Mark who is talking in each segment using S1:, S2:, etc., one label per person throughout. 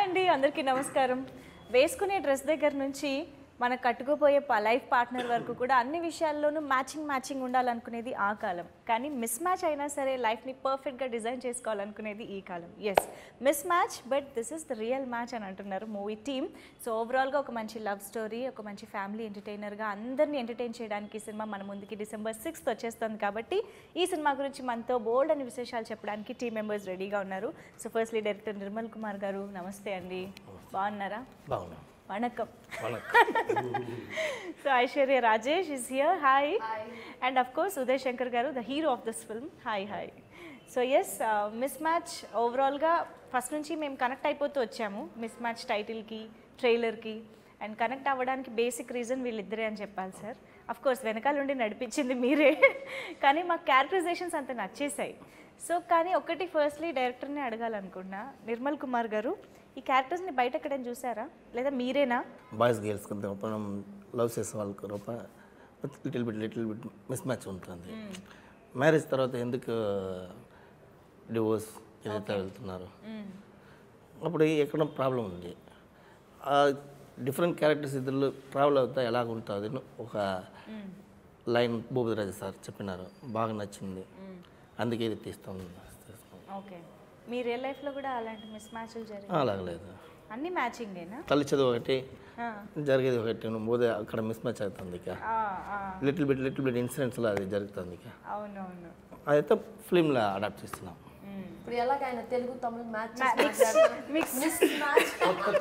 S1: అండి అందరికీ నమస్కారం వేసుకునే డ్రెస్ దగ్గర నుంచి మన కట్టుకుపోయే లైఫ్ పార్ట్నర్ వరకు కూడా అన్ని విషయాల్లోనూ మ్యాచింగ్ మ్యాచింగ్ ఉండాలనుకునేది ఆ కాలం కానీ మిస్ మ్యాచ్ అయినా సరే లైఫ్ని పర్ఫెక్ట్గా డిజైన్ చేసుకోవాలనుకునేది ఈ కాలం is mismatch but this is the real match అని అంటున్నారు మూవీ టీమ్ సో ఓవరాల్గా ఒక మంచి లవ్ స్టోరీ ఒక మంచి ఫ్యామిలీ ఎంటర్టైనర్గా అందరినీ ఎంటర్టైన్ చేయడానికి ఈ సినిమా మన ముందుకి డిసెంబర్ సిక్స్త్ వచ్చేస్తుంది కాబట్టి ఈ సినిమా గురించి మనతో బోల్డ్ అని విశేషాలు చెప్పడానికి టీం మెంబర్స్ రెడీగా ఉన్నారు so firstly director Nirmal Kumar garu namaste అండి బాగున్నారా
S2: బాగున్నాం
S1: vanakkam
S2: vanakkam.
S1: So Aishwarya Rajesh is here hi and of course Uday Shankar garu the hero of this film hi hi so yes mismatch ఓవరాల్గా ఫస్ట్ నుంచి మేము కనెక్ట్ అయిపోతూ వచ్చాము మిస్ మ్యాచ్ టైటిల్కి ట్రైలర్కి అండ్ కనెక్ట్ అవ్వడానికి బేసిక్ రీజన్ వీళ్ళిద్దరే అని చెప్పాలి సార్ అఫ్ కోర్స్ వెనకాల నుండి నడిపించింది మీరే కానీ మా క్యారెక్టరైజేషన్స్ అంత నచ్చేసాయి సో కానీ ఒకటి ఫస్ట్లీ డైరెక్టర్ని అడగాలనుకున్నా నిర్మల్ కుమార్ గారు ఈ క్యారెక్టర్స్ని బయట ఎక్కడైనా చూసారా లేదా మీరేనా
S2: బాయ్స్ గర్ల్స్ కొంత మనం లవ్ చేసే వాళ్ళకి Rupa little bit little bit mismatch ఉంటుంది మ్యారేజ్ తర్వాత ఎందుకు డివోర్స్ ఏదైతే వెళ్తున్నారు అప్పుడు ఎక్కడ ప్రాబ్లం ఉంది ఆ డిఫరెంట్ క్యారెక్టర్స్ ఇద్దరు ట్రావెల్ అవుతా ఎలాగ ఉంటుంది ఒక లైన్ భూపతిరాజు సార్ చెప్పినారు బాగా నచ్చింది అందుకే ఇది తీస్తాం తీస్తాం.
S1: ఓకే మీ రియల్ లైఫ్లో కూడా అలాంటి మిస్ మ్యాచ్లు జరిగాయి
S2: అలాగ లేదు
S1: అన్ని మ్యాచింగేనా
S2: తల్లి చదువు ఒకటి
S1: ఆ,
S2: జరిగేది ఒకటి నువ్వు పోతే అక్కడ మిస్ మ్యాచ్ అవుతుంది ఇక
S1: ఆ, ఆ,
S2: లిటిల్ బిట్ లిటిల్ బిట్ ఇన్సిడెంట్స్లో అది జరుగుతుంది ఇక
S1: అవునవును
S2: అదైతే ఫిల్మ్లో అడాప్ట్ చేస్తున్నాం
S3: ఇప్పుడు ఎలాగైనా Telugu Tamil match
S1: mix
S3: mismatch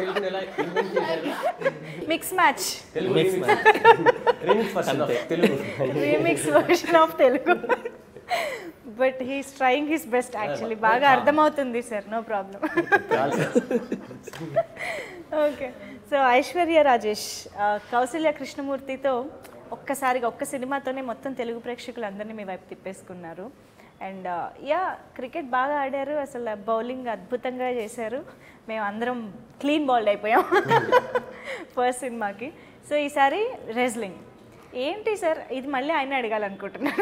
S1: mix match
S2: mix match
S4: remix version of Telugu
S1: remix version of Telugu but he's trying his best actually బాగా అర్థమవుతుంది sir no problem okay so Aishwarya Rajesh ఆ, కౌసల్య కృష్ణమూర్తితో ఒక్కసారిగా ఒక్క సినిమాతోనే మొత్తం తెలుగు ప్రేక్షకులందరినీ మీ వైపు తిప్పేసుకున్నారు అండ్ యా క్రికెట్ బాగా ఆడారు అసలు బౌలింగ్ అద్భుతంగా చేశారు మేము అందరం క్లీన్ బౌల్డ్ అయిపోయాం ఫస్ట్ సినిమాకి సో ఈసారి రెజ్లింగ్ ఏంటి సార్ ఇది మళ్ళీ ఆయన అడగాలనుకుంటున్నాను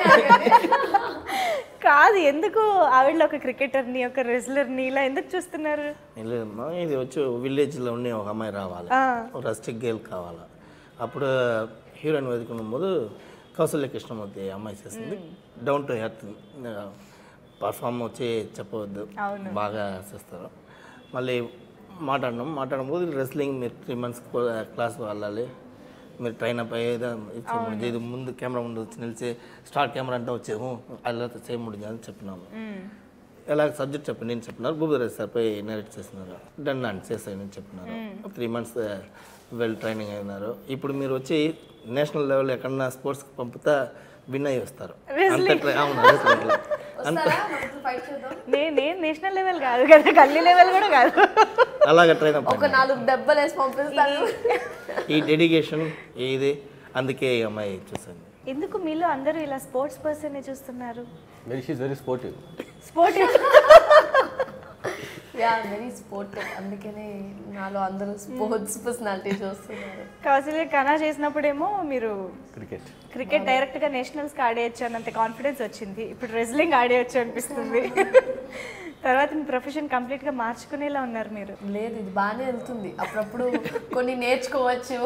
S1: కాదు ఎందుకు ఆవిడలో ఒక క్రికెటర్ని ఒక రెజ్లర్ని ఇలా ఎందుకు చూస్తున్నారు
S2: లేదమ్మా ఇది వచ్చి విలేజ్లో ఉండే ఒక అమ్మాయి రావాలి
S1: ఆ.
S2: ఒక రస్టిక్ గేల్ కావాలి అప్పుడు హీరోయిన్ వెతుకున్న ముందు కౌసల్య కృష్ణమూర్తి అమ్మాయి చేసింది డౌన్ టు హెర్త్ పర్ఫామ్ వచ్చి చెప్పవద్దు
S1: అవును.
S2: బాగా చేస్తారు మళ్ళీ మాట్లాడినాం మాట్లాడబోదు రెస్లింగ్ మీరు త్రీ మంత్స్ క్లాస్ వెళ్ళాలి మీరు ట్రైన్ అప్ అయ్యేదా ఇది ముందు కెమెరా ముందు వచ్చి నిలిచి స్టార్ట్ కెమెరా అంటే వచ్చేము అలా చేయ ముడిది అని చెప్పినాము ఎలా సబ్జెక్ట్ చెప్పి నేను చెప్పినారు భూపతిరాజ్ సార్ పోయి నరేట్ చేస్తున్నారు డన్ అండ్ చేసాను అని చెప్పినారు త్రీ మంత్స్ వెల్ ట్రైనింగ్ అయినారు ఇప్పుడు మీరు వచ్చి నేషనల్ లెవెల్ ఎక్కడన్నా స్పోర్ట్స్కి పంపుతా విన్ అయ్యి వస్తారు అంత ట్రై అవును wrestling లో. అంత
S3: ఫైట్ చేద్దాం
S1: నే నేను నేషనల్ లెవెల్ కాదు కదా గల్లీ లెవెల్ కూడా కాదు
S2: అలాగ ట్రైన్ అప్
S3: ఒక నాలుగు దెబ్బలు వేసి పంపిస్తాను
S2: ఈ డెడికేషన్ ఇది అందుకే ఈ అమ్మాయి చూసాను
S1: ఎందుకు మీలో అందరూ ఇలా స్పోర్ట్స్ పర్సన్ చూస్తున్నారు
S4: very she's very sportive
S1: sport
S3: yeah very sportive అందుకనే నాలో అందరూ స్పోర్ట్స్ పర్సనాలిటీ చూస్తున్నారు
S1: కౌశల్య కనా చేసినప్పుడేమో మీరు
S4: క్రికెట్
S1: క్రికెట్ డైరెక్ట్ గా నేషనల్స్ కి ఆడేయచ్చు అన్నంత కాన్ఫిడెన్స్ వచ్చింది ఇప్పుడు రెజ్లింగ్ ఆడేయచ్చు అనిపిస్తుంది తర్వాత మీ ప్రొఫెషన్ కంప్లీట్ గా మార్చుకునేలా ఉన్నారు మీరు
S3: లేదు ఇది బాగానే వెళ్తుంది అప్పుడప్పుడు కొన్ని నేర్చుకోవచ్చు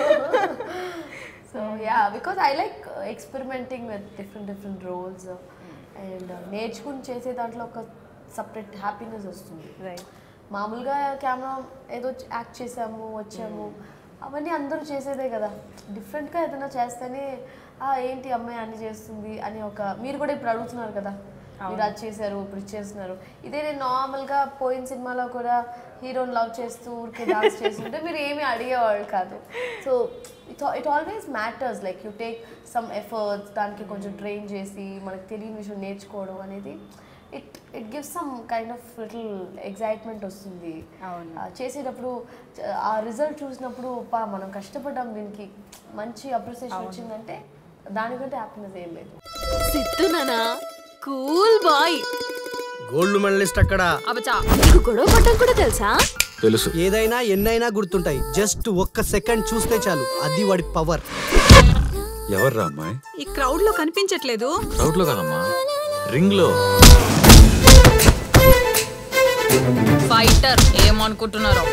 S3: so yeah because I like experimenting with different different roles and నేర్చుకుని చేసే దాంట్లో ఒక సపరేట్ హ్యాపీనెస్ వస్తుంది
S1: రైట్
S3: మామూలుగా కెమెరా ఏదో యాక్ట్ చేసాము వచ్చాము అవన్నీ అందరూ చేసేదే కదా డిఫరెంట్గా ఏదైనా చేస్తేనే "ఆ, ఏంటి అమ్మాయి అన్ని చేస్తుంది అని ఒక మీరు కూడా ఇప్పుడు అడుగుతున్నారు కదా మీరు అది చేశారు ఇప్పుడు ఇది చేస్తున్నారు ఇదే నేను నార్మల్గా పోయిన సినిమాలో కూడా హీరోని లవ్ చేస్తూ ఊరికే డాన్స్ చేస్తుంటే మీరు ఏమీ అడిగేవాళ్ళు కాదు so it it always matters like you take some efforts దానికి కొంచెం ట్రైన్ చేసి మనకు తెలియని విషయం నేర్చుకోవడం అనేది it it gives some kind of little excitement వస్తుంది
S1: అవును.
S3: ఆ, చేసేటప్పుడు చ- ఆ రిజల్ట్ చూసినప్పుడు పా మనం కష్టపడ్డాం దీనికి మంచి అప్రిసియేషన్ వచ్చిందంటే దానికంటే హ్యాపీనెస్ ఏం లేదు
S5: సిద్ధుననా కూల్ బాయ్
S6: గోల్డ్ మెడలిస్ట్ అక్కడ
S5: అబచా నీకు గొడవ పడ్డం కూడా తెలుసా
S4: తెలుసు
S6: ఏదైనా ఎన్నైనా గుర్తుంటాయి జస్ట్ ఒక్క సెకండ్ చూస్తే చాలు అది వాడి పవర్
S7: ఎవర్రా అమ్మాయి
S5: ఈ క్రౌడ్ లో కనిపించట్లేదు
S7: క్రౌడ్ లో కాదమ్మా రింగ్ లో
S8: ఫైటర్ ఏమనుకుంటున్నారో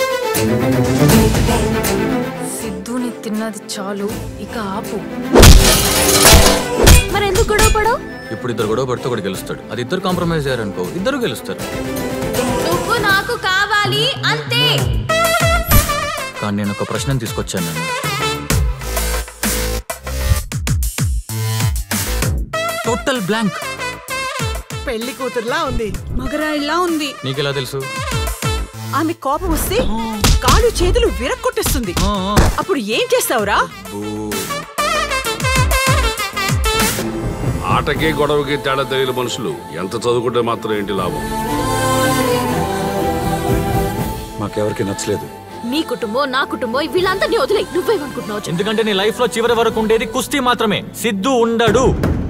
S8: సిద్ధుని తిన్నది చాలు ఇక ఆపు
S5: మరి ఎందుకు గొడవ పడవు
S9: ఇప్పుడు ఇద్దరు గొడవ పడితే ఒకటి గెలుస్తాడు అది ఇద్దరు కాంప్రమైజ్ అయ్యారనుకో ఇద్దరు గెలుస్తారు
S5: నువ్వు నాకు కావాలి అంతే
S9: కానీ నేను ఒక ప్రశ్న తీసుకొచ్చాను నేను టోటల్ బ్లాంక్
S10: పెళ్లి కూతురులా ఉంది
S8: మగరాయిలా ఉంది
S9: నీకెలా తెలుసు
S10: ఆమె కోపం వస్తే కాళ్ళు చేతులు విరక్కొట్టేస్తుంది అప్పుడు ఏం చేస్తావురా
S11: ఆటకి గొడవకి తేడా తెలియని మనుషులు ఎంత చదువుకుంటే మాత్రం ఏంటి లాభం
S7: మాకెవరికి నచ్చలేదు
S5: నీ కుటుంబం నా కుటుంబం వీళ్ళందరినీ వదిలే నువ్వేమనుకుంటున్నావు చెప్పు.
S9: ఎందుకంటే నీ లైఫ్ లో చివరి వరకు ఉండేది కుస్తీ మాత్రమే సిద్ధు ఉండడు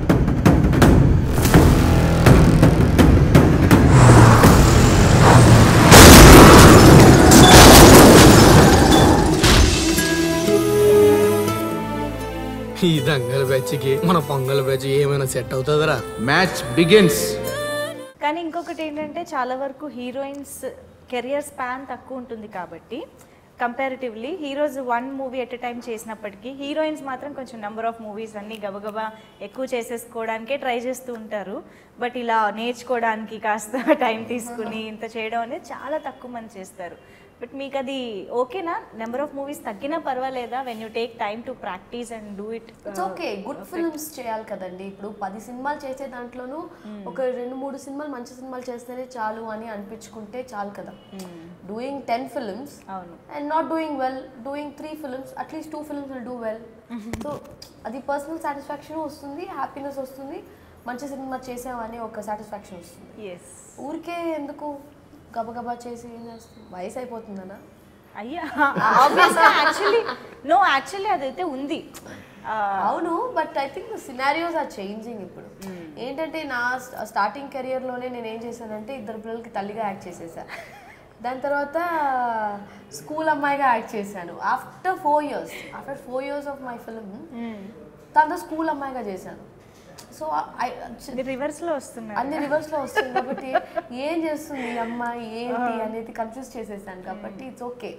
S12: ఈ దంగల్ బ్యాచ్కి మన పొంగల్ బ్యాచ్ ఏమైనా సెట్ అవుతుందరా
S13: మ్యాచ్ బిగిన్స్
S1: కానీ ఇంకొకటి ఏంటంటే చాలా వరకు హీరోయిన్స్ కెరియర్ స్పాన్ తక్కువ ఉంటుంది కాబట్టి comparatively heroes one movie at time చేసినప్పటికీ హీరోయిన్స్ మాత్రం కొంచెం నెంబర్ ఆఫ్ మూవీస్ అన్ని గబగబా ఎక్కువ చేసేసుకోవడానికే ట్రై చేస్తూ ఉంటారు బట్ ఇలా నేర్చుకోవడానికి కాస్త టైం తీసుకుని ఇంత చేయడం అనేది చాలా తక్కువ మంది చేస్తారు బట్ మీకు అది ఓకేనా నెంబర్ ఆఫ్ మూవీస్ తగ్గినా పర్వాలేదా when you take time to practise and do it
S3: it's okay good films చేయాలి కదండి ఇప్పుడు పది సినిమాలు చేసే దాంట్లోనూ ఒక రెండు మూడు సినిమాలు మంచి సినిమాలు చేస్తేనే చాలు అని అనిపించుకుంటే చాలు కదా doing ten films and not doing well doing three films at least two films will do well so అది పర్సనల్ సాటిస్ఫాక్షన్ వస్తుంది హ్యాపీనెస్ వస్తుంది మంచి సినిమా చేసామని ఒక సాటిస్ఫాక్షన్ వస్తుంది
S1: ఎస్
S3: ఊరికే ఎందుకు గబగబా చేసి ఏం చేస్తుంది వయసు అయిపోతుందనా
S1: అయ్యా ఆబ్వియస్గా యాక్చువల్లీ నో యాక్చువల్లీ అదైతే ఉంది ఆ,
S3: అవును but I think scenarios are changing ఇప్పుడు ఏంటంటే నా స్టార్టింగ్ కెరియర్లోనే నేను ఏం చేశానంటే ఇద్దరు పిల్లలకి తల్లిగా యాక్ట్ చేసేసా దాని తర్వాత స్కూల్ అమ్మాయిగా యాక్ట్ చేశాను after four years after four years of my film దాంతో స్కూల్ అమ్మాయిగా చేశాను సో
S1: రివర్స్ లో వస్తున్నారు
S3: అన్ని రివర్స్ లో వస్తుంది కాబట్టి ఏం చేస్తుంది ఈ అమ్మాయి ఏంటి అనేది కన్ఫ్యూజ్ చేసేసాను కాబట్టి it's okay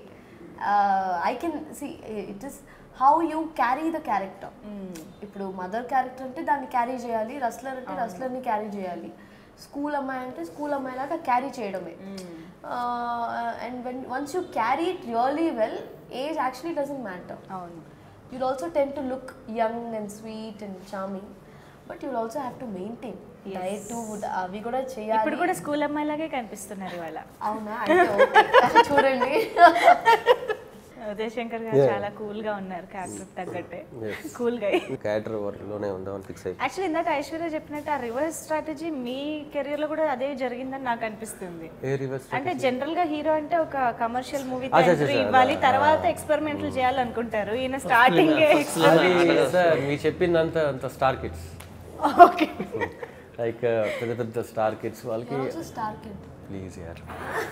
S3: I can see it is how you carry the character ఇప్పుడు మదర్ క్యారెక్టర్ అంటే దాన్ని క్యారీ చేయాలి రస్లర్ అంటే రస్లర్ని క్యారీ చేయాలి స్కూల్ అమ్మాయి అంటే స్కూల్ అమ్మాయి లాగా క్యారీ చేయడమే and when once you carry it really well age actually doesn't matter
S1: అవును
S3: you'll also tend to look young and sweet and charming but you'll also have to maintain diet అవి కూడా చేయాలి
S1: ఇప్పుడు కూడా school అమ్మాయిలాగే కనిపిస్తున్నారు ఇవాళ
S3: అవునా అయితే okay. చూడండి
S1: ఉదయ్ శంకర్ గారు
S4: Yeah.
S1: చాలా కూల్ గా ఉన్నారు క్యారెక్టర్ తగ్గట్టే
S4: Yes.
S1: కూల్ గా
S4: క్యారెక్టర్ లోనే ఉందామని ఫిక్స్ అయిపోయి
S1: యాక్చువల్లీ ఇందాక ఐశ్వర్య చెప్పినట్టు ఆ రివర్స్ స్ట్రాటజీ మీ కెరియర్ లో కూడా అదే జరిగిందని నాకు అనిపిస్తుంది
S4: ఏ రివర్స్
S1: అంటే జనరల్ గా హీరో అంటే ఒక కమర్షియల్ మూవీ
S4: అచ్చా, అచ్చా,
S1: ఎంట్రీ
S4: అచ్చా,
S1: ఇవ్వాలి
S4: అదా,
S1: తర్వాత ఎక్స్పెరిమెంట్లు చేయాలనుకుంటారు ఈయన స్టార్టింగ్
S4: అది సార్ మీరు చెప్పిందంతా అంత స్టార్ కిడ్స్
S1: ఓకే
S4: లైక్ పెద్ద పెద్ద స్టార్ కిడ్స్ వాళ్ళకి
S3: ఆల్సో స్టార్ కిడ్
S4: ప్లీజ్ యార్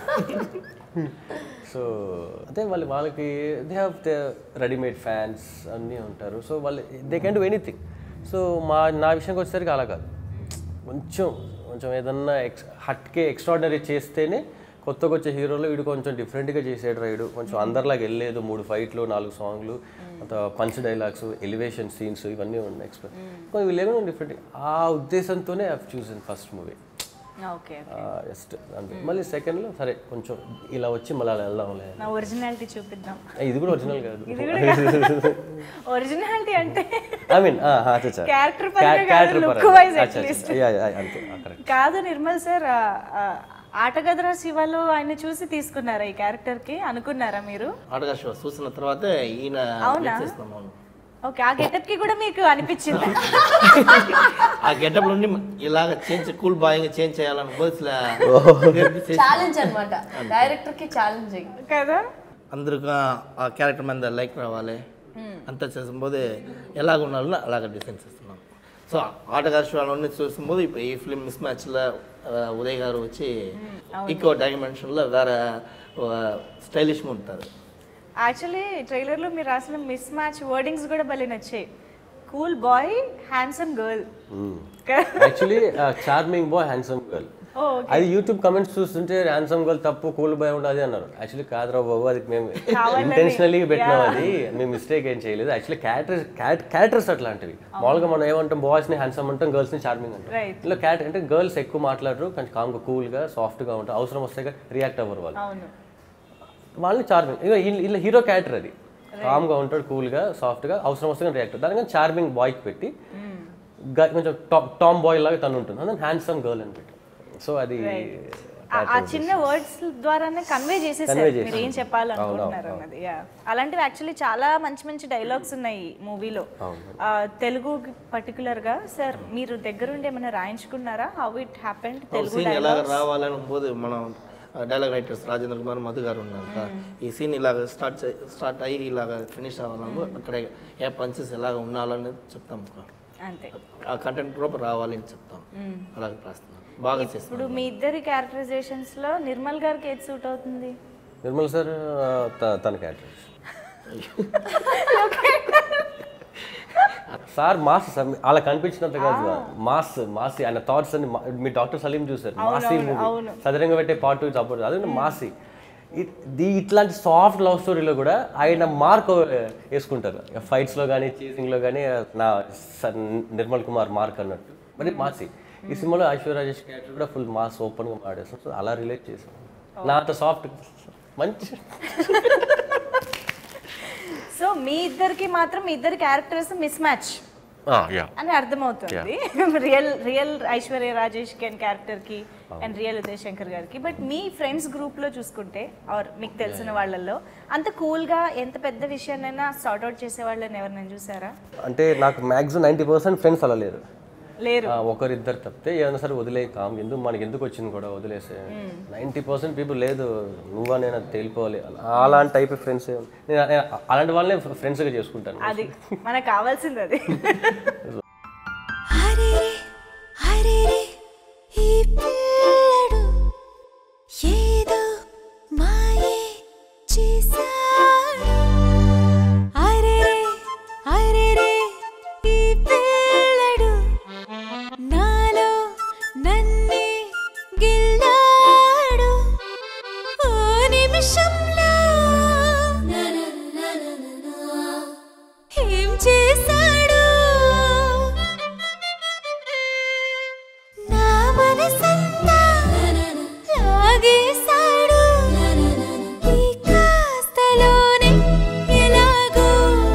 S4: సో అదే వాళ్ళు వాళ్ళకి they have the readymade fans అన్నీ ఉంటారు సో వాళ్ళు they can do anything so మా నా విషయంకి వచ్చేసరికి అలా కాదు కొంచెం కొంచెం ఏదన్నా ఎక్స్ హట్కే ఎక్స్ట్రాడినరీ చేస్తేనే కొత్తగా వచ్చే హీరోలు వీడు కొంచెం డిఫరెంట్గా చేసాడు రైడు కొంచెం అందరిలాగా వెళ్ళలేదు మూడు ఫైట్లు నాలుగు సాంగ్లు అంత పంచ్ డైలాగ్స్ ఎలివేషన్ సీన్స్ ఇవన్నీ ఉన్నాయి ఎక్స్పెక్ట్ కొన్ని వీళ్ళు డిఫరెంట్ ఆ ఉద్దేశంతోనే ఐ చూసిన ఫస్ట్ మూవీ
S1: ఓకే
S4: జస్ట్ అంతే మళ్ళీ సెకండ్లో సరే కొంచెం ఇలా వచ్చి మళ్ళీ అలా వెళ్దాంలే
S1: నా ఒరిజినాలిటీ చూపిద్దాం
S4: ఇది కూడా ఒరిజినల్ కాదు
S1: ఇది కూడా ఒరిజినాలిటీ అంటే
S4: ఐ మీన్
S1: Character పరంగా కాదు, look wise at least.
S4: అంతే కరెక్ట్
S1: కాదు నిర్మల్ సార్ ఆటగదరా శివలో ఆయన చూసి తీసుకున్నారా ఈ క్యారెక్టర్ కి అనుకున్నారా మీరు
S2: ఆటగా షో చూసిన తర్వాత ఈయన
S1: అవునా?
S2: చేస్తున్నాం అవును
S1: ఓకే ఆ గెటప్ కి కూడా మీకు అనిపించింది
S2: ఆ గెటప్ నుండి ఇలాగ చేంజ్ కూల్ బాయ్ చేంజ్ చేయాలని
S3: ఛాలెంజ్ అన్నమాట డైరెక్టర్ కి ఛాలెంజింగ్
S1: కదా
S2: అందరికి ఆ క్యారెక్టర్ మీద లైక్ రావాలి అంతా చేసిపోతే ఎలాగ ఉండాలో అలాగ డిజైన్ చేస్తున్నాం సో ఆటగారి షోలన్నీ చూసిపోతే ఇప్పుడు ఈ ఫిల్మ్ మిస్ మ్యాచ్లో ఉదయ్ గారు వచ్చి ఇంకో డైమెన్షన్లో వేరే స్టైలిష్గా ఉంటారు
S1: యాక్చువల్లీ ట్రైలర్ లో మీరు రాసిన మిస్ మ్యాచ్ వర్డింగ్స్ కూడా భలే నచ్చాయి cool boy handsome girl
S4: actually charming boy handsome girl అది యూట్యూబ్ కమెంట్స్ చూస్తుంటే ర్యాన్సమ్ గర్ల్ తప్పు కూల్ బాయ్ ఉండదు అన్నారు యాక్చువల్లీ కాదురా బాబు అది మేము ఇంటెన్షనల్లీ పెట్టినాం అది మేము మిస్టేక్ ఏం చేయలేదు యాక్చువల్లీ క్యారెక్టర్స్ క్యారెక్టర్స్ అట్లాంటివి మామూలుగా మనం ఏమంటాం బాయ్స్ ని హ్యాండ్సమ్ అంటాం గర్ల్స్ ని చార్మింగ్ అంటాం
S1: Right.
S4: ఇలా క్యారెక్టర్ అంటే గర్ల్స్ ఎక్కువ మాట్లాడరు కొంచెం కామ్గా కూల్గా సాఫ్ట్గా ఉంటారు అవసరం వస్తే రియాక్ట్ అవ్వరు వాళ్ళు
S1: అవును
S4: వాళ్ళని చార్మింగ్ ఇక ఇలా హీరో క్యారెక్టర్ అది కామ్గా ఉంటాడు కూల్గా సాఫ్ట్గా అవసరం వస్తే రియాక్ట్ దానికని చార్మింగ్ బాయ్కి పెట్టి గ- కొంచెం టామ్ బాయ్ లాగా తను ఉంటుంది అందుకని హ్యాండ్సమ్ గర్ల్ అని పెట్టి సో అది
S1: ఆ- ఆ చిన్న వర్డ్స్ ద్వారానే కన్వే చేసేసారు
S4: Convey
S1: మీరు ఏం
S4: చేసేసారు.
S1: చెప్పాలనుకుంటున్నారు
S4: అవును,
S1: అన్నది యా అలాంటివి యాక్చువల్లీ చాలా మంచి మంచి డైలాగ్స్ ఉన్నాయి మూవీలో తెలుగు పర్టికులర్ గా సార్ మీరు దగ్గరుండి ఏమైనా రాయించుకున్నారా how it happened Telugu
S2: scene ఎలాగ
S1: డైలాగ్స్
S2: రావాలని పోదు మనం డైలాగ్ రైటర్స్ రాజేంద్ర కుమార్ మధు గారు ఉన్నారు కదా ఈ సీన్ ఇలాగ స్టార్ట్ స్టార్ట్ అయ్యి ఇలాగ ఫినిష్ అవ్వాలని అక్కడ ఏ పంచెస్ ఎలాగ ఉండాలని చెప్తాం
S1: అంతే
S2: ఆ కంటెంట్ కూడా రావాలి అని చెప్తాం అలాగే రాస్తున్నాం బాగా చేస్తాం
S1: ఇప్పుడు మీ ఇద్దరి క్యారెక్టరైజేషన్స్ లో నిర్మల్ గారికి ఏది సూట్ అవుతుంది
S4: నిర్మల్ సార్ త- తన క్యారెక్టర్ సార్ మాస్ సార్ అలా కనిపించినంత కాదు మాస్ మాసి ఆయన థాట్స్ అని మా- మీ డాక్టర్ సలీం చూసారు మాసి మూవీ సదరంగా పెట్టే పార్ట్ టూ సపోర్ట్ అదే మాసి ఇ- ది- ఇట్లాంటి సాఫ్ట్ లవ్ స్టోరీలో కూడా ఆయన మార్క్ వేసుకుంటారు ఫైట్స్లో కానీ చేసింగ్లో కానీ నా స- నిర్మల్ కుమార్ మార్క్ అన్నట్టు మరి మాసి ఈ సినిమాలో ఐశ్వర్య రాజేష్ క్యారెక్టర్ కూడా ఫుల్ మాస్ ఓపెన్గా మాడేస్తాం సో అలా రిలేట్ చేసాం నా అంత సాఫ్ట్ మంచి
S1: సో మీ ఇద్దరికి మాత్రం మీ ఇద్దరి క్యారెక్టర్స్ మిస్ మ్యాచ్
S11: యా
S1: అని అర్థమవుతుంది రియల్ రియల్ ఐశ్వర్య రాజేష్ కి అండ్ క్యారెక్టర్ కి అండ్ రియల్ ఉదయ్ శంకర్ గారికి బట్ మీ ఫ్రెండ్స్ గ్రూప్ లో చూసుకుంటే ఆర్ మీకు తెలిసిన వాళ్ళల్లో అంత కూల్ గా ఎంత పెద్ద విషయాన్నైనా సార్ట్ అవుట్ చేసే వాళ్ళని ఎవరినైనా చూసారా
S4: అంటే నాకు మ్యాక్సిమం నైంటీ పర్సెంట్ ఫ్రెండ్స్ అలా లేరు
S1: లేరు
S4: ఆ, ఒకరిద్దరు తప్పితే ఏదైనా సరే వదిలే కామ్ ఎందుకు మనకి ఎందుకు వచ్చింది కూడా వదిలేసే నైంటీ పర్సెంట్ పీపుల్ లేదు నువ్వా నేను అది తేలిపోవాలి అలా- అలాంటి టైప్ ఫ్రెండ్స్ నేను నేను అలాంటి వాళ్ళనే ఫ్రెండ్స్గా చేసుకుంటాను
S1: అది మనకు కావాల్సింది అది
S13: ఈ పిల్లడు ఏదో మాయే చేశాడు అరెరే అరెరే ఈ పిల్లడు నాలో నన్నే గిల్లాడు ఓ నిమిషంలో ఏం చేశాడు నా మనసంతా లాగేశాడు ఈ కాస్తలోనే ఎలాగో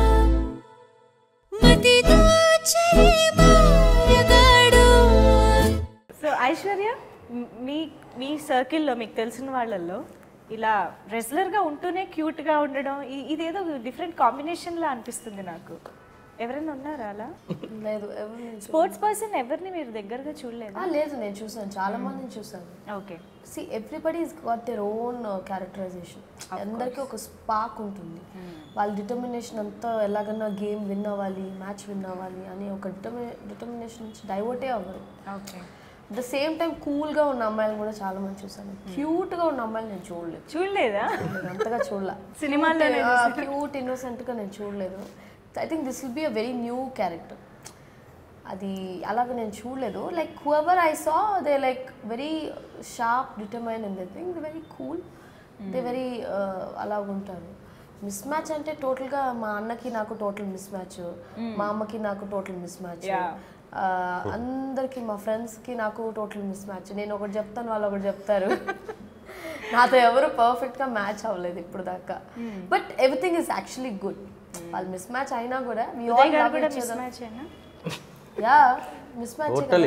S13: మతి దోచే మాయగాడు
S1: సో ఐశ్వర్య మ్- మీ మీ సర్కిల్లో మీకు తెలిసిన వాళ్ళల్లో ఇలా రెగ్యులర్గా ఉంటూనే క్యూట్గా ఉండడం ఇ- ఇదేదో డిఫరెంట్ కాంబినేషన్లా అనిపిస్తుంది నాకు ఎవరైనా ఉన్నారా అలా
S3: లేదు ఎవరు నేను చూ-
S1: స్పోర్ట్స్ పర్సన్ ఎవరిని మీరు దగ్గరగా చూడలేదు
S3: ఆ, లేదు నేను చూసాను చాలా మందిని చూసాను
S1: okay
S3: see everybody is got their own characterization అందరికీ ఒక స్పార్క్ ఉంటుంది వాళ్ళ డిటర్మినేషన్ అంతా ఎలాగన్నా గేమ్ విన్ అవ్వాలి మ్యాచ్ విన్ అవ్వాలి అని ఒక డిటర్మి డిటర్మినేషన్ నుంచి డైవర్టే అవ్వరు
S1: ఓకే
S3: ద సేమ్ టైం కూల్గా ఉన్న అమ్మాయిలు కూడా చాలా మంది చూసాను క్యూట్గా ఉన్న అమ్మాయిలు నేను చూడలేదు
S1: చూడలేదా
S3: నేను అంతగా చూడలే
S1: సినిమాల్లోనే
S3: క్యూట్ ఇన్నోసెంట్గా నేను చూడలేదు I think this will be a very new character అది అలాగ నేను చూడలేదు like whoever I saw they like very sharp determined in the thing they very cool they very అలాగ ఉంటారు మిస్ మ్యాచ్ అంటే టోటల్గా మా అన్నకి నాకు టోటల్ మిస్ మ్యాచ్ మా అమ్మకి నాకు టోటల్ మిస్ మ్యాచ్ అందరికి మా ఫ్రెండ్స్కి నాకు టోటల్ మిస్ మ్యాచ్ నేను ఒకటి చెప్తాను వాళ్ళు ఒకటి చెప్తారు నాతో ఎవరు పర్ఫెక్ట్గా మ్యాచ్ అవ్వలేదు ఇప్పుడు దాకా but everything is actually good వాళ్ళు మిస్ మ్యాచ్ అయినా కూడా we all
S1: ఉదయ్ గారు
S3: love
S1: కూడా
S3: each
S1: మిస్
S3: other.
S1: మ్యాచ్ అయినా
S3: yeah mismatch
S4: totally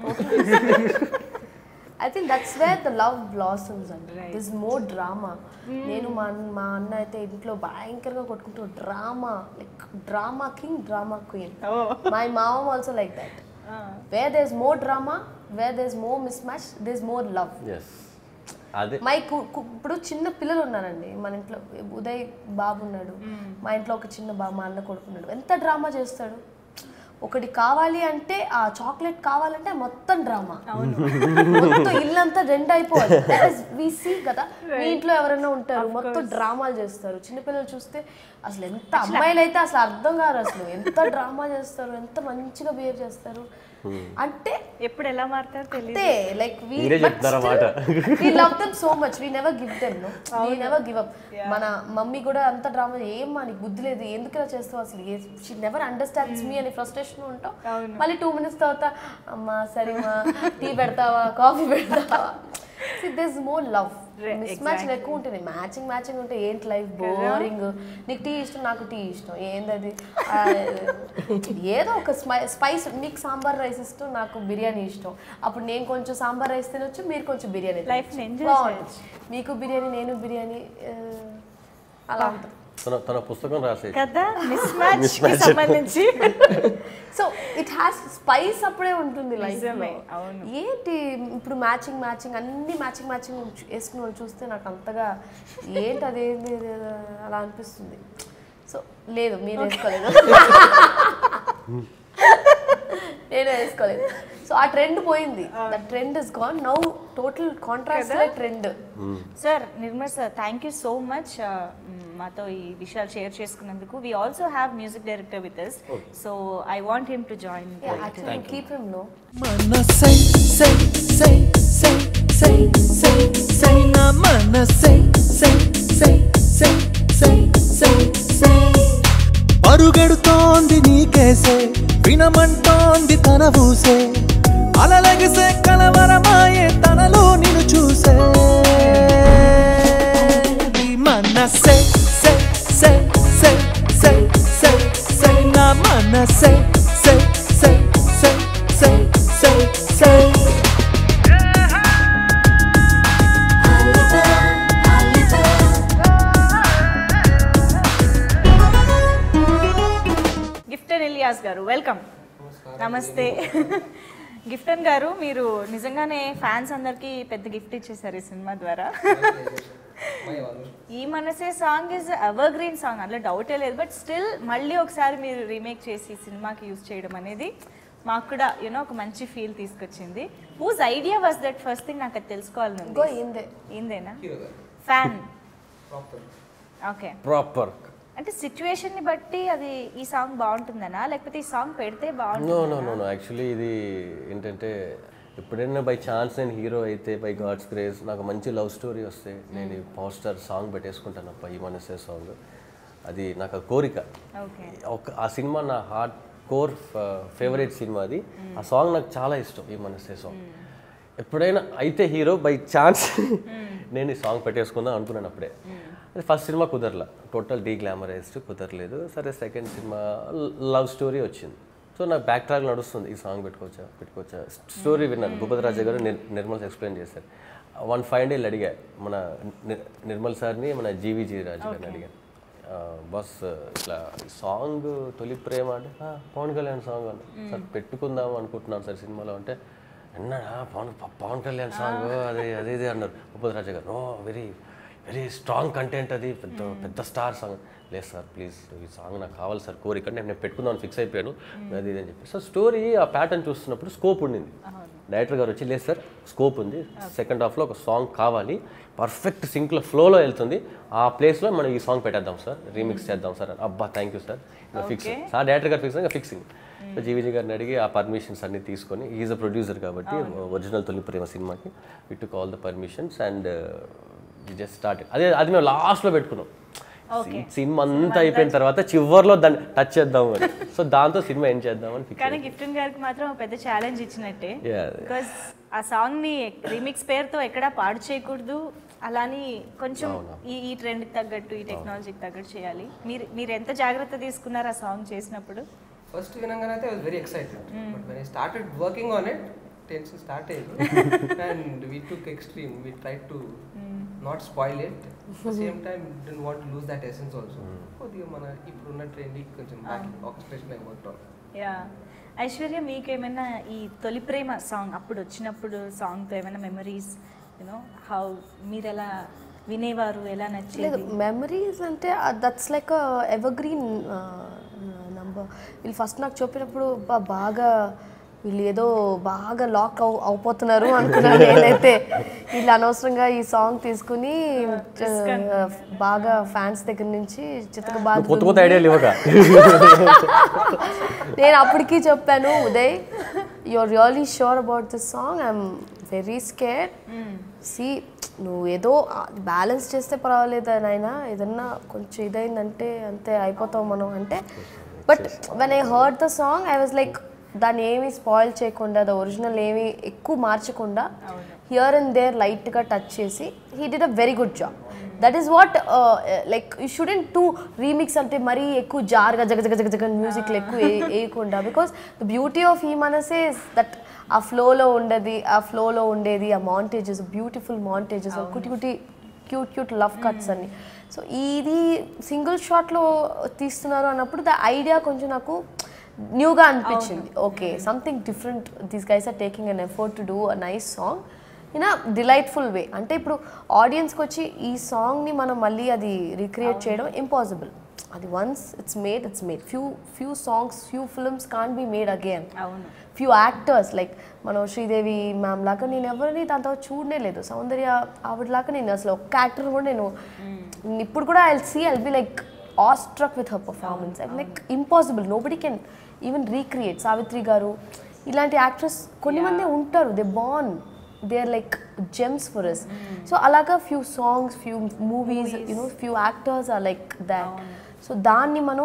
S3: I think that's where the love blossoms అండి దిస్ మోర్ డ్రామా నేను మా అన్న- మా అన్న అయితే ఇంట్లో భయంకరంగా కొట్టుకుంటూ drama like drama king drama queen my mom also like that where there is more drama where there is more miss match there is more love
S4: yes అదే
S3: మై కు- కు- ఇప్పుడు చిన్న పిల్లలు ఉన్నారండి మన ఇంట్లో ఉదయ్ బాబు ఉన్నాడు మా ఇంట్లో ఒక చిన్న బాబు మా అన్న కొడుకున్నాడు ఎంత డ్రామా చేస్తాడు ఒకటి కావాలి అంటే ఆ చాక్లెట్ కావాలంటే మొత్తం డ్రామా మొత్తం ఇల్లంతా రెండు అయిపోవాలి వి సీ కదా మీ ఇంట్లో ఎవరైనా ఉంటారు మొత్తం డ్రామాలు చేస్తారు చిన్నపిల్లలు చూస్తే అసలు ఎంత అమ్మాయిలు అయితే అసలు అర్థం కాదు అసలు ఎంత డ్రామా చేస్తారు ఎంత మంచిగా బిహేవ్ చేస్తారు అంటే
S1: ఎప్పుడు ఎలా మారుతారో తెలియదు
S3: అంతే లైక్ వి
S4: మీరే చెప్తారా మాట
S3: we love them so much we never give them no we never give up మన మమ్మీ కూడా అంత డ్రామా ఏం మా నీకు బుద్ధి లేదు ఎందుకు ఇలా చేస్తావు అసలు షీ నెవర్ అండర్స్టాండ్స్ మీ అని ఫ్రస్ట్రేషన్ ఉంటాం మళ్ళీ టూ మినిట్స్ తర్వాత అమ్మా సరే మా టీ పెడతావా కాఫీ పెడతావా this more love mismatch ఎక్కువ ఉంటుంది మ్యాచింగ్ మ్యాచింగ్ ఉంటే ఏంటి లైఫ్ బోరింగ్ నీకు టీ ఇష్టం నాకు టీ ఇష్టం ఏందది ఆ, ఏదో ఒక స్పైస్ నీకు సాంబార్ రైస్ ఇష్టం నాకు బిర్యానీ ఇష్టం అప్పుడు నేను కొంచెం సాంబార్ రైస్ తినొచ్చు మీరు కొంచెం బిర్యానీ
S1: Life ని enjoy
S3: బాగుంటుంది మీకు బిర్యానీ నేను బిర్యానీ ఆ, అలా ఉంటుంది
S4: తన తన పుస్తకం రాసేది
S1: కదా మిస్ మ్యాచ్
S4: Mismatch.
S1: సంబంధించి
S3: సో ఇట్ హ్యాస్ స్పైస్ అప్పుడే ఉంటుంది లైఫ్
S1: నిజమే, అవును.
S3: ఏంటి ఇప్పుడు మ్యాచింగ్ మ్యాచింగ్ అన్ని మ్యాచింగ్ మ్యాచింగ్ వేసుకున్న వాళ్ళు చూస్తే నాకు అంతగా ఏంటి అదేంది ఇది అలా అనిపిస్తుంది సో లేదు మీరు వేసుకోలేదు నేను వేసుకోలేదు సో ఆ ట్రెండ్ పోయింది the trend is gone now total contrast trend
S1: sir Nirmal sir thank you so much మాతో ఈ విషయాలు షేర్ చేసుకున్నందుకు we also have music director with us so I want him to join
S3: actually keep him no
S13: మనసై సై సై సై సై సై సై నా మనసై సై సై సై సై సై సై
S14: పరుగెడుతోంది నీకేసే వినమంటోంది తన ఊసే అలలగిసే కలవరమాయే తనలో నిన్ను చూసే ఈ మనసే సై సై సై సై సై సై నా మనసే సై సై సై సై సై సై
S1: గిఫ్టన్ ఇలియాస్ గారు వెల్కమ్ నమస్తే గిఫ్టన్ గారు మీరు నిజంగానే ఫ్యాన్స్ అందరికీ పెద్ద గిఫ్ట్ ఇచ్చేసారు ఈ సినిమా ద్వారా ఈ మనసే song is evergreen song అందులో డౌటే లేదు బట్ స్టిల్ మళ్ళీ ఒకసారి మీరు రీమేక్ చేసి సినిమాకి యూజ్ చేయడం అనేది మాకు కూడా యూనో ఒక మంచి ఫీల్ తీసుకొచ్చింది whose idea was that first thing నాకు అది తెలుసుకోవాలని
S3: గో ఇందే
S1: ఏందేనా ఫ్యాన్ ఓకే
S4: ప్రాపర్
S1: అంటే సిచ్యువేషన్ ని బట్టి అది ఈ సాంగ్ బాగుంటుందనా లేకపోతే ఈ సాంగ్ పెడితే
S4: నో
S1: బాగుంటుంది
S4: నో నో నో యాక్చువల్లీ ఇది ఏంటంటే ఎప్పుడైనా బై ఛాన్స్ నేను హీరో అయితే బై గాడ్స్ క్రేజ్ నాకు మంచి లవ్ స్టోరీ వస్తే నేను ఈ పవర్ స్టార్ సాంగ్ పెట్టేసుకుంటాను అప్ప ఈ మనసే సాంగ్ అది నాకు ఆ కోరిక
S1: ఓకే
S4: ఒక ఆ సినిమా నా హార్ట్ కోర్ ఫేవరెట్ సినిమా అది ఆ సాంగ్ నాకు చాలా ఇష్టం ఈ మనసే సాంగ్ ఎప్పుడైనా అయితే హీరో బై ఛాన్స్ నేను ఈ సాంగ్ పెట్టేసుకుందాం అనుకున్నాను అప్పుడే అది ఫస్ట్ సినిమా కుదరలా టోటల్ డీ గ్లామరైజ్డ్ కుదరలేదు సరే సెకండ్ సినిమా లవ్ స్టోరీ వచ్చింది సో నాకు బ్యాక్ ట్రాక్ నడుస్తుంది ఈ సాంగ్ పెట్టుకోవచ్చా పెట్టుకోవచ్చా స్టోరీ విన్నాను భూపతి రాజా గారు నిర్ నిర్మల్స్ ఎక్స్ప్లెయిన్ చేశారు వన్ ఫైవ్ డేలు అడిగా మన నిర్- నిర్మల్ సార్ని మన జీవీజీ రాజు గారిని అడిగాను ఆ, బస్ ఇట్లా సాంగ్ తొలి ప్రేమ అంటే "ఆ, పవన్ కళ్యాణ్ సాంగ్ అని సార్ పెట్టుకుందాం అనుకుంటున్నాను సార్ సినిమాలో అంటే అన్నాడా పవన్ ప- పవన్ కళ్యాణ్ సాంగ్ అదే అదే ఇదే అన్నారు ఉపతి రాజా గారు ఓ వెరీ వెరీ స్ట్రాంగ్ కంటెంట్ అది పెద్ద పెద్ద స్టార్ సాంగ్ లేదు సార్ ప్లీజ్ ఈ సాంగ్ నాకు కావాలి సార్ కోరిక అంటే నేను పెట్టుకుందాం ఫిక్స్ అయిపోయాను అది ఇది అని చెప్పి సో స్టోరీ ఆ ప్యాటర్న్ చూస్తున్నప్పుడు స్కోప్ ఉండింది డైరెక్టర్ గారు వచ్చి లేదు సార్ స్కోప్ ఉంది సెకండ్ హాఫ్లో ఒక సాంగ్ కావాలి పర్ఫెక్ట్ సింక్లో ఫ్లోలో వెళ్తుంది ఆ ప్లేస్లో మనం ఈ సాంగ్ పెట్టేద్దాం సార్ రీమిక్స్ చేద్దాం సార్ అని అబ్బా thank you sir fix sir director గారు ఫిక్స్ ఇంకా ఫిక్సింగ్ సో జీవీజీ గారిని అడిగి ఆ పర్మిషన్స్ అన్ని తీసుకొని ఈజ్ అ ప్రొడ్యూసర్ కాబట్టి ఒరిజినల్ తొలి ప్రేమ సినిమాకి with to call the permissions and just start అదే అది మేము లాస్ట్లో పెట్టుకున్నాం
S1: Okay.
S4: సినిమా అంతా అయిపోయిన తర్వాత చివర్లో దాన్ని టచ్ చేద్దాం అని సో దాంతో సినిమా ఏం చేద్దాం అని ఫిక్స్
S1: కానీ గిఫ్టన్ గారికి మాత్రం ఒక పెద్ద ఛాలెంజ్ ఇచ్చినట్టే
S4: Yeah.
S1: బికాస్ ఆ సాంగ్ ని రీమిక్స్ పేరుతో ఎక్కడా పాడు చేయకూడదు అలాని కొంచెం ఈ ఈ ట్రెండ్ తగ్గట్టు ఈ టెక్నాలజీకి తగ్గట్టు చేయాలి మీరు మీరు ఎంత జాగ్రత్త తీసుకున్నారు ఆ సాంగ్ చేసినప్పుడు
S15: ఫస్ట్ వినంగానే అయితే I was very excited but when I started working on it tension start అయ్యింది and we took extreme we try to not spoil it same time don't want lose that essence also కొద్దిగా మన ఇప్పుడున్న ట్రెండ్కి కొంచెం ఆక్సిపేషన్ అయిపోతాం
S1: yeah Aishwarya మీకేమైనా ఈ తొలి ప్రేమ song అప్పుడు వచ్చినప్పుడు సాంగ్తో ఏమైనా మెమరీస్ యూనో హౌ మీరు ఎలా వినేవారు ఎలా
S3: లేదు
S1: నచ్చేది
S3: మెమరీస్ అంటే that's like evergreen number వీళ్ళు ఫస్ట్ నాకు చెప్పినప్పుడు బా బాగా వీళ్ళు ఏదో బాగా లాక్ అవు అయిపోతున్నారు అనుకున్నాను నేనైతే వీళ్ళు అనవసరంగా ఈ సాంగ్ తీసుకుని ఆ, బాగా ఫ్యాన్స్ దగ్గర నుంచి చితక బాగా
S4: కొత్త కొత్త ఐడియాలు ఇవ్వక
S3: నేను అప్పటికి చెప్పాను Uday you are really sure about this song I'm very scared నువ్వు ఏదో బ్యాలెన్స్ చేస్తే పర్వాలేదు నాయనా ఏదన్నా కొంచెం ఇదైందంటే అంతే అయిపోతాం మనం అంటే but when I heard the song I was like దాన్ని ఏమీ స్పాయిల్ చేయకుండా ద ఒరిజినల్ ఏమీ ఎక్కువ మార్చకుండా హియర్ అండ్ దేర్ లైట్గా టచ్ చేసి he did a very good job that is what like you shouldn't to remix అంటే మరీ ఎక్కువ జార్గా జగ జగ జగ జగ మ్యూజిక్లు ఎక్కువ వే- వేయకుండా బికాస్ ద బ్యూటీ ఆఫ్ ఈ మనసే దట్ ఆ ఫ్లోలో ఉండేది ఆ ఫ్లోలో ఉండేది ఆ montages beautiful montages cutie cutie cute cute love cuts అన్ని సో ఇది సింగిల్ షాట్లో తీస్తున్నారు అన్నప్పుడు ద ఐడియా కొంచెం నాకు న్యూగా అనిపించింది okay something different these guys are taking an effort to do a nice song in a delightful way అంటే ఇప్పుడు ఆడియన్స్కి వచ్చి ఈ సాంగ్ని మనం మళ్ళీ అది రీక్రియేట్ చేయడం ఇంపాసిబుల్ అది once it's made it's made few few songs few films can be made again
S1: అవును
S3: ఫ్యూ యాక్టర్స్ లైక్ మనం శ్రీదేవి మ్యామ్ లాగా నేను ఎవరిని దాంతో చూడనే లేదు సౌందర్య ఆవిడలాగా నేను అసలు ఒక్క యాక్టర్ కూడా నేను ఇప్పుడు కూడా I see I'll be like awestruck with her performance I like impossible nobody can even recreate Savitri గారు ఇలాంటి యాక్ట్రెస్ కొన్ని మంది ఉంటారు they born they are like gems for us so అలాగా few songs few movies you know few actors are like that so దాన్ని మనం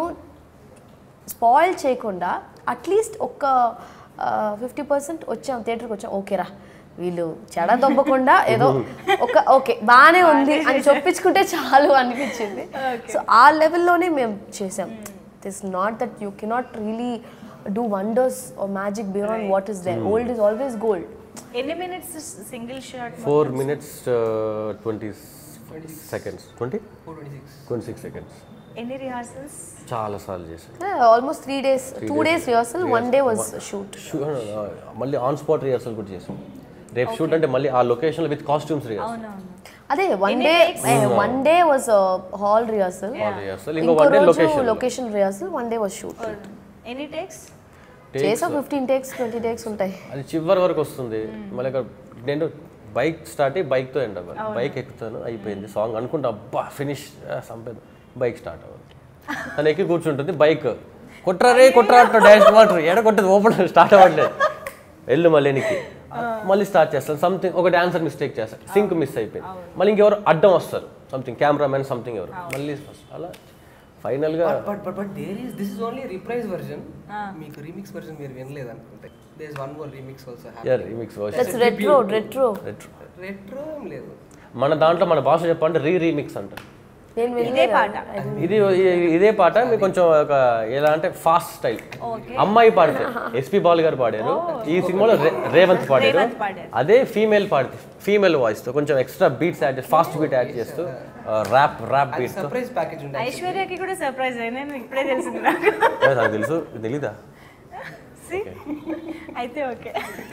S3: spoil చేయకుండా at least ఒక్క ఫిఫ్టీ పర్సెంట్ వచ్చాం థియేటర్కి వచ్చాం ఓకేరా వీళ్ళు చెడ దొబ్బకుండా ఏదో ఒక ఓకే బాగానే ఉంది అని చెప్పించుకుంటే చాలు అనిపించింది సో ఆ లెవెల్లోనే మేము చేసాం this not that you cannot really do wonders magic beyond what is there old is always gold
S1: ఎన్ని minutes single shot
S4: four minutes twenty seconds twenty twenty six seconds
S1: ఎన్ని రిహార్సల్స్
S4: చాలా సార్లు చేశాను
S3: almost three days two days rehearsal one day was shoot
S4: షూ మళ్ళీ on spot rehearsal కూడా చేసాం రేపు షూట్ అంటే మళ్ళీ ఆ లొకేషన్ విత్ కాస్ట్యూమ్స్ రిహర్సల్
S3: అదే one day one day was hall rehearsal
S4: Hall rehearsal. ఇంకో one day location.
S3: Location rehearsal one day was shoot
S1: any takes
S3: చేసా ఫిఫ్టీన్ టేక్స్ ట్వంటీ టేక్స్ ఉంటాయి
S4: అది చివరి వరకు వస్తుంది మళ్ళీ ఇక్కడ నేను బైక్ స్టార్ట్ అయ్యి బైక్తో ఎండ్ అవ్వాలి బైక్ ఎక్కుతాను అయిపోయింది సాంగ్ అనుకుంటా అబ్బా ఫినిష్ సంపేది బైక్ స్టార్ట్ అవ్వాలి తను ఎక్కి కూర్చుంటుంది బైక్ కొట్రారే కొట్రా డాష్ వాటర్ ఎడ కొట్టదు ఓపెన్ స్టార్ట్ అవ్వట్లేదు వెళ్ళు మళ్ళీ ఎనికి మళ్ళీ స్టార్ట్ చేస్తాను సంథింగ్ ఒక డాన్సర్ మిస్టేక్ చేస్తాను సింక్ మిస్ అయిపోయింది మళ్ళీ ఇంకెవరు అడ్డం వస్తారు సంథింగ్ కెమెరామెన్ సంథింగ్ ఎవరు మళ్ళీ అలా ఫైనల్గా
S15: but but but there is this is only reprise version మీకు రీమిక్స్ వర్జన్ మీరు వినలేదు అనుకుంటే there is one more remix also
S4: Yeah, remix version.
S3: That's retro retro
S4: Retro.
S15: Retro ఏం లేదు
S4: మన దాంట్లో మన భాష చెప్పాలంటే రీ రీమిక్స్ అంటారు
S3: నేను
S1: ఇదే పాట
S4: ఇది ఇ- ఇదే పాట మీకు కొంచెం ఒక ఎలా అంటే ఫాస్ట్ స్టైల్ అమ్మాయి పాడితే ఎస్పి బాల్ గారు పాడారు ఈ సినిమాలో రే- రేవంత్ పాడారు
S1: రేవంత్ పాడారు.
S4: అదే ఫీమేల్ పాడితే ఫీమేల్ వాయిస్ తో కొంచెం ఎక్స్ట్రా బీట్స్ యాడ్ చేసి ఫాస్ట్ బీట్ యాడ్ చేస్తూ ర్యాప్ ర్యాప్ బీట్ తో
S15: సర్ప్రైజ్ ప్యాకేజ్ ఉండే
S1: ఐశ్వర్యకి కూడా సర్ప్రైజ్ అయ్యింది ఇప్పుడే తెలిసింది నాకు
S4: ఏ, నాకు తెలుసు తెలీదా
S1: See? అయితే ఓకే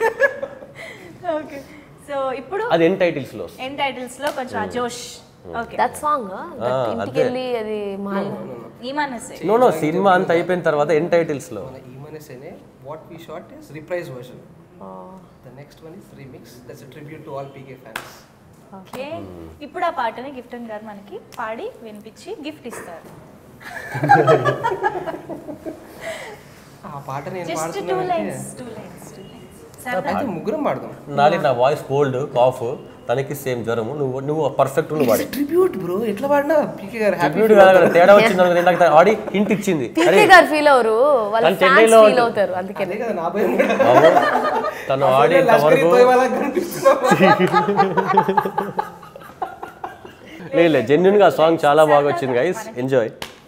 S1: ఓకే సో ఇప్పుడు
S4: అది ఎన్ టైటిల్స్ లో
S1: ఎన్ టైటిల్స్ లో కొంచెం ఆ జోష్ ఓకే
S3: దట్ సాంగ్ ఇంటికి
S4: అదే.
S3: వెళ్ళి అది మహల్
S1: ఈ మనసే
S4: నో నో సినిమా అంత అయిపోయిన తర్వాత ఎన్ టైటిల్స్ లో
S15: మన ఈ మనసేనే what we shot is reprise version the next one is remix that's tribute to all PK fans
S1: okay ఇప్పుడు ఆ పాటని గిఫ్టన్ గారు మనకి పాడి వినిపించి గిఫ్ట్ ఇస్తారు
S15: ఆ పాట నేను
S1: జస్ట్ టూ
S15: పాడుతున్నానంటే
S1: lines two lines two lines
S15: అయితే ముగ్గురం పాడదాం
S4: నాది నా వాయిస్ కోల్డ్ కాఫ్ తనకి సేమ్ జ్వరము నువ్వు నువ్వు పర్ఫెక్ట్ నువ్వు పాడి
S15: ట్రిబ్యూట్ బ్రో ఎట్లా పాడినా పీకే గారు హ్యాపీ
S4: ట్రిబ్యూట్ కాదు కదా, తేడా వచ్చింది అనుకో ఇందాక ఆడి హింట్ ఇచ్చింది
S3: పీకే గారు ఫీల్ అవరు వాళ్ళ
S4: తను
S3: ఫ్యాన్స్
S4: చెన్నైలో
S3: ఫీల్
S4: ఉంటుంది.
S3: అవుతారు అందుకే
S15: అదే కదా నా భయం కూడా.
S4: బాబు, తను ఆడి
S15: లష్కర్
S4: ఇంతవరకు
S15: తోయవాలా కనిపిస్తున్నావా?
S4: లేదు జెన్యున్ గా సాంగ్ చాలా బాగా వచ్చింది గైస్ ఎంజాయ్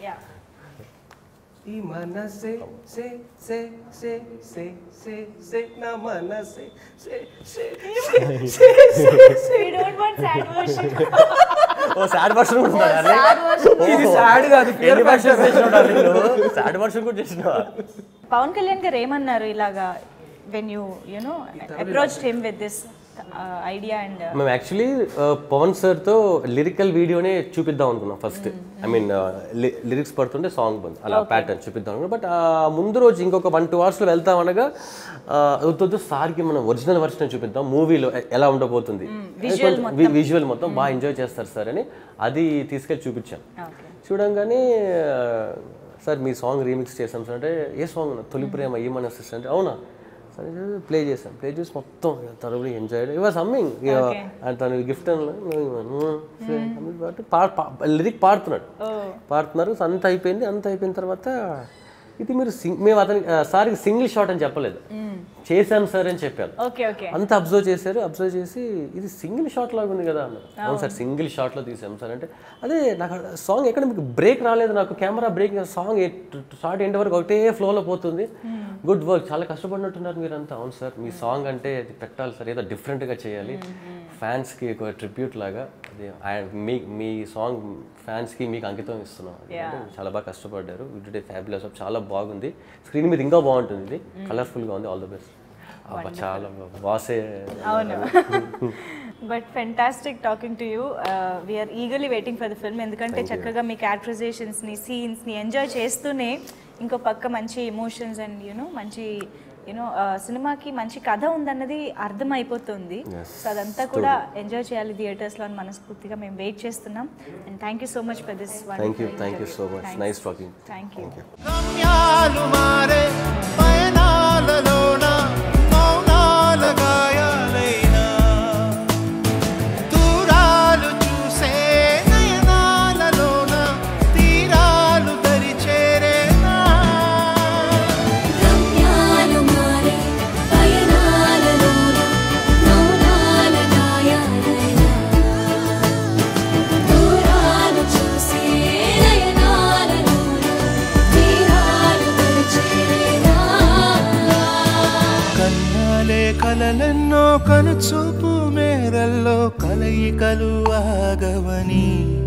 S15: ఈ మనసే సే సే సే సే సే సే నా మనసే సే సే సే సే సే
S1: we don't want sad version
S4: ఓ సాడ్ వర్షన్ కూడా ఉందా
S3: Sad version.
S15: ఇది sad కాదు, fear
S4: ఎన్ని
S15: factor.
S4: వర్షన్స్ చేసినావు సాడ్ వర్షన్ కూడా చేసినావా
S1: పవన్ కళ్యాణ్ గారు ఏమన్నారు ఇలాగా when you you know approach him with this idea and
S4: మేము యాక్చువల్లీ పవన్ సార్తో లిరికల్ వీడియోనే చూపిద్దాం అనుకున్నాం ఫస్ట్ ఐ మీన్ లిరిక్స్ పడుతుంటే సాంగ్ బంద్ అలా ప్యాటర్న్ చూపిద్దాం అనుకున్నాం బట్ ముందు రోజు ఇంకొక వన్ టూ అవర్స్లో వెళ్తాం అనగా వద్దు సార్కి మనం ఒరిజినల్ వర్షన్ చూపిద్దాం మూవీలో ఎలా ఉండబోతుంది విజువల్ మొత్తం బాగా ఎంజాయ్ చేస్తారు సార్ అని అది తీసుకెళ్ళి చూపించాం చూడంగానే సార్ మీ సాంగ్ రీమిక్స్ చేసాం సార్ అంటే ఏ సాంగ్ తొలి ప్రేమ ఏమని వస్తుంది అంటే అవునా సరే ప్లే చేశాను ప్లే చేసి మొత్తం తరువులు ఎంజాయ్ ఇవర్ సమ్మింగ్
S1: Okay.
S4: అండ్ తను గిఫ్ట్ లిరిక్ పాడుతున్నాడు పాడుతున్నారు సో అంత అయిపోయింది అంత అయిపోయిన తర్వాత ఇది మీరు సింగ్ మేము అతనికి సార్కి సింగిల్ షాట్ అని చెప్పలేదు చేశాను సార్ అని చెప్పాను
S1: ఓకే ఓకే
S4: అంత అబ్జర్వ్ చేశారు అబ్జర్వ్ చేసి ఇది సింగిల్ షాట్ లాగా ఉంది కదా అన్నారు అవును సార్ సింగిల్ షాట్లో తీసాం సార్ అంటే అదే నాకు సాంగ్ ఎక్కడ మీకు బ్రేక్ రాలేదు నాకు camera break song start end వరకు ఒకటే ఫ్లోలో పోతుంది గుడ్ వర్క్ చాలా కష్టపడినట్టున్నారు మీరు అంతా అవును సార్ మీ సాంగ్ అంటే అది పెట్టాలి సార్ ఏదో డిఫరెంట్గా చేయాలి ఫ్యాన్స్కి ఒక ట్రిబ్యూట్ లాగా అది ఆయన- మీ మీ సాంగ్ ఫ్యాన్స్కి మీకు అంకితం ఇస్తున్నాం అది అంటే చాలా బాగా కష్టపడ్డారు విడ్ ఫ్యాబులస్ చాలా బాగుంది స్క్రీన్ మీద ఇంకా బాగుంటుంది ఇది కలర్ఫుల్గా ఉంది ఆల్ ద బెస్ట్ అబ్బా చాలా బాసే
S1: అవును but fantastic talking to you we're eagerly waiting for the film ఎందుకంటే చక్కగా మీ క్యారెక్టరైజేషన్స్ని సీన్స్ని ఎంజాయ్ చేస్తూనే ఇంకో పక్క మంచి ఎమోషన్స్ అండ్ యూనో మంచి యూనో సినిమాకి మంచి కథ ఉందన్నది అర్థమైపోతుంది సో అదంతా కూడా ఎంజాయ్ చేయాలి థియేటర్స్లో అని మనస్ఫూర్తిగా మేము వెయిట్ చేస్తున్నాం and thank you so much for this
S4: thank you thank you so much nice talking
S1: thank you
S14: గమ్యాలు మారే పయనాలలోన మౌనాల గాయాలైనా దూరాలు చూసే నయనాలలోన తీరాలు దరి చేరేనా
S13: గమ్యాలు మారే పయనాలలోన మౌనాల గాయాలైనా దూరాలు చూసే నయనాలలోన తీరాలు దరిచేరేనా
S14: కన్నాలే కలలెన్నో కనుచూపు మేరల్లో కలయికలు ఆగవని